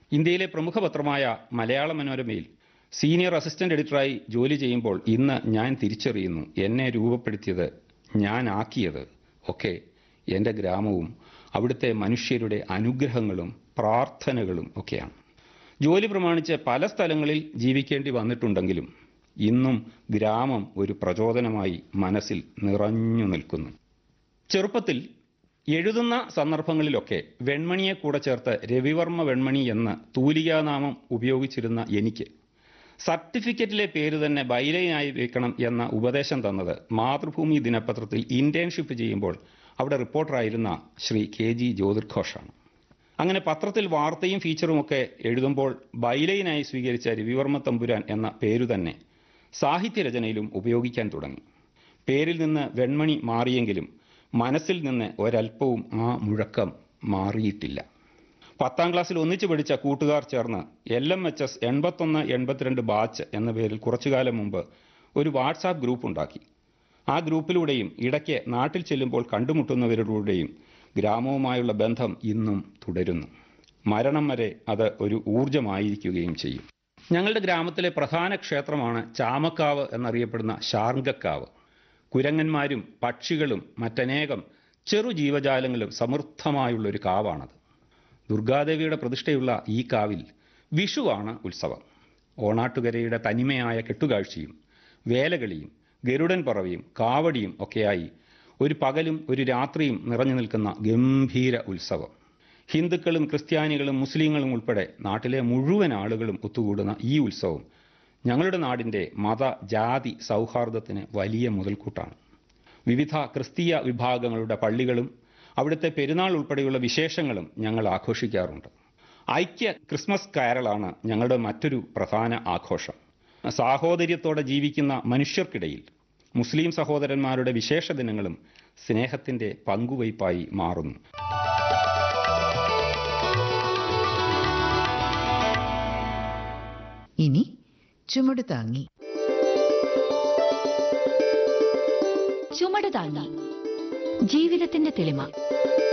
ഇന്ത്യയിലെ പ്രമുഖ പത്രമായ മലയാള മനോരമയിൽ സീനിയർ അസിസ്റ്റന്റ് എഡിറ്ററായി ജോലി ചെയ്യുമ്പോൾ ഇന്ന് ഞാൻ തിരിച്ചറിയുന്നു എന്നെ രൂപപ്പെടുത്തിയത് ഞാൻ ആക്കിയത് ഒക്കെ എൻ്റെ ഗ്രാമവും അവിടുത്തെ മനുഷ്യരുടെ അനുഗ്രഹങ്ങളും പ്രാർത്ഥനകളും ഒക്കെയാണ് ജോലി പ്രമാണിച്ച് പല സ്ഥലങ്ങളിൽ ജീവിക്കേണ്ടി വന്നിട്ടുണ്ടെങ്കിലും ഇന്നും ഗ്രാമം ഒരു പ്രചോദനമായി മനസ്സിൽ നിറഞ്ഞു നിൽക്കുന്നു ചെറുപ്പത്തിൽ എഴുതുന്ന സന്ദർഭങ്ങളിലൊക്കെ വെൺമണിയെ കൂടെ ചേർത്ത് രവിവർമ്മ വെൺമണി എന്ന തൂലികാനാമം ഉപയോഗിച്ചിരുന്ന എനിക്ക് സർട്ടിഫിക്കറ്റിലെ പേര് തന്നെ ബൈലൈനായി വെക്കണം എന്ന ഉപദേശം തന്നത് മാതൃഭൂമി ദിനപത്രത്തിൽ ഇന്റേൺഷിപ്പ് ചെയ്യുമ്പോൾ അവിടെ റിപ്പോർട്ടറായിരുന്ന ശ്രീ കെ ജി ജ്യോതിർഘോഷാണ് അങ്ങനെ പത്രത്തിൽ വാർത്തയും ഫീച്ചറുമൊക്കെ എഴുതുമ്പോൾ ബൈലൈനായി സ്വീകരിച്ച രവിവർമ്മ തമ്പുരാൻ എന്ന പേരു തന്നെ സാഹിത്യരചനയിലും ഉപയോഗിക്കാൻ തുടങ്ങി പേരിൽ നിന്ന് വെൺമണി മാറിയെങ്കിലും മനസ്സിൽ നിന്ന് ഒരൽപ്പവും ആ മുഴക്കം മാറിയിട്ടില്ല പത്താം ക്ലാസ്സിൽ ഒന്നിച്ചു പഠിച്ച കൂട്ടുകാർ ചേർന്ന് എൽ എം എച്ച് എസ് എൺപത്തൊന്ന് എൺപത്തിരണ്ട് ബാച്ച് എന്ന പേരിൽ കുറച്ചുകാലം മുമ്പ് ഒരു വാട്സാപ്പ് ഗ്രൂപ്പ് ഉണ്ടാക്കി ആ ഗ്രൂപ്പിലൂടെയും ഇടയ്ക്ക് നാട്ടിൽ ചെല്ലുമ്പോൾ കണ്ടുമുട്ടുന്നവരിലൂടെയും ഗ്രാമവുമായുള്ള ബന്ധം ഇന്നും തുടരുന്നു മരണം വരെ അത് ഒരു ഊർജമായിരിക്കുകയും ചെയ്യും ഞങ്ങളുടെ ഗ്രാമത്തിലെ പ്രധാന ക്ഷേത്രമാണ് ചാമക്കാവ് എന്നറിയപ്പെടുന്ന ശാർങ്കക്കാവ് കുരങ്ങന്മാരും പക്ഷികളും മറ്റനേകം ചെറു ജീവജാലങ്ങളും സമൃദ്ധമായുള്ള ഒരു കാവാണത് ദുർഗാദേവിയുടെ പ്രതിഷ്ഠയുള്ള ഈ കാവിൽ വിഷുവാണ് ഉത്സവം ഓണാട്ടുകരയുടെ തനിമയായ കെട്ടുകാഴ്ചയും വേലകളിയും ഗരുഡൻ പറവയും കാവടിയും ഒക്കെയായി ഒരു പകലും ഒരു രാത്രിയും നിറഞ്ഞു നിൽക്കുന്ന ഗംഭീര ഉത്സവം ഹിന്ദുക്കളും ക്രിസ്ത്യാനികളും മുസ്ലിങ്ങളും ഉൾപ്പെടെ നാട്ടിലെ മുഴുവൻ ആളുകളും ഒത്തുകൂടുന്ന ഈ ഉത്സവം ഞങ്ങളുടെ നാടിൻ്റെ മത ജാതി സൗഹാർദ്ദത്തിന് വലിയ മുതൽക്കൂട്ടാണ് വിവിധ ക്രിസ്തീയ വിഭാഗങ്ങളുടെ പള്ളികളും അവിടുത്തെ പെരുന്നാൾ ഉൾപ്പെടെയുള്ള വിശേഷങ്ങളും ഞങ്ങൾ ആഘോഷിക്കാറുണ്ട് ഐക്യ ക്രിസ്മസ് കാരളാണ് ഞങ്ങളുടെ മറ്റൊരു പ്രധാന ആഘോഷം സാഹോദര്യത്തോടെ ജീവിക്കുന്ന മനുഷ്യർക്കിടയിൽ മുസ്ലിം സഹോദരന്മാരുടെ വിശേഷ ദിനങ്ങളും സ്നേഹത്തിന്റെ പങ്കുവയ്പായി മാറുന്നു ഇനി ചുമട് താങ്ങി ചുമട് താങ്ങി ജീവിതത്തിന്റെ തെളിമ